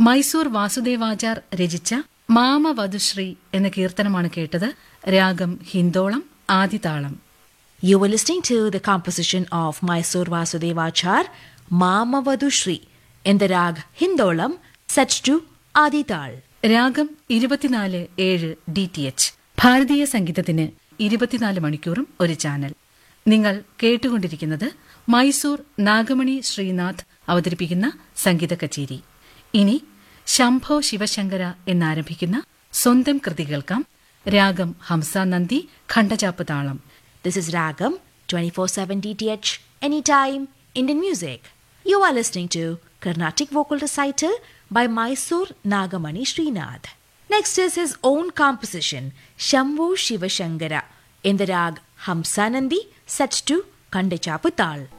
മൈസൂർ വാസുദേവാചാർ രചിച്ച മാമവധുശ്രീ എന്ന കീർത്തനമാണ് കേട്ടത് രാഗം Hindolam ആദിതാളം You were listening to the composition of Mysore Vasudevachar, Mamavadu Shri, in the rag Hindolam, set to Adital. രാഗം ഇരുപത്തിനാല് ഏഴ് ഡി ടി എച്ച് ഭാരതീയ സംഗീതത്തിന് ഇരുപത്തിനാല് മണിക്കൂറും ഒരു ചാനൽ നിങ്ങൾ കേട്ടുകൊണ്ടിരിക്കുന്നത് മൈസൂർ നാഗമണി ശ്രീനാഥ് അവതരിപ്പിക്കുന്ന സംഗീത കച്ചേരി ഇനി ശംഭോ ശിവശങ്കര എന്നാരംഭിക്കുന്ന സ്വന്തം കൃതി കേൾക്കാം രാഗം ഹംസാനന്ദി ഖണ്ഡചാപ്പ് താളം This is Ragam 24 7 DTH, anytime, Indian music. You are listening to Carnatic Vocal Recital by Mysore Nagamani Srinath. Next is his own composition, Shambhu Shivashankara, in the rag Hamsanandi, set to Kandachaputal.